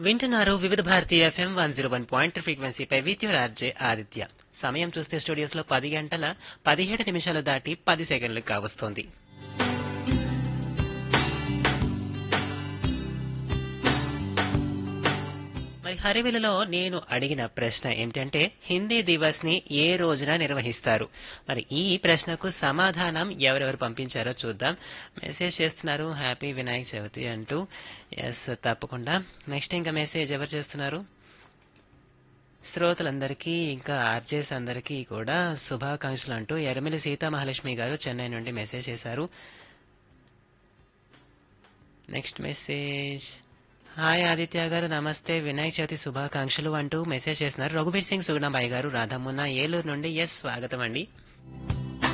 వింటున్నారు Vividh Bharati FM one zero one point ఫ్రీక్వెన్సీపై with your RJ Aditya సమయం చూస్తే స్టూడియోస్ లో పది గంటల పదిహేడు నిమిషాలు దాటి పది సెకండ్లు కావస్తోంది మరి హరివిలలో నేను అడిగిన ప్రశ్న ఏమిటంటే హిందీ దివస్ ని ఏ రోజున నిర్వహిస్తారు మరి ఈ ప్రశ్నకు సమాధానం ఎవరెవరు పంపించారో చూద్దాం మెసేజ్ చేస్తున్నారు హ్యాపీ వినాయక చవితి అంటూ ఎస్ తప్పకుండా నెక్స్ట్ ఇంకా మెసేజ్ ఎవరు చేస్తున్నారు శ్రోతలందరికీ ఇంకా ఆర్జేస్ అందరికీ కూడా శుభాకాంక్షలు అంటూ ఎరమిలి సీతామహాలక్ష్మి గారు చెన్నై నుండి మెసేజ్ చేశారు నెక్స్ట్ మెసేజ్ హాయ్ ఆదిత్య గారు నమస్తే వినాయక చవితి శుభాకాంక్షలు అంటూ మెసేజ్ చేస్తున్నారు రఘుబీర్ సింగ్ సుగుణబాయి గారు రాధమున్న ఏలూరు నుండి ఎస్ స్వాగతం అండి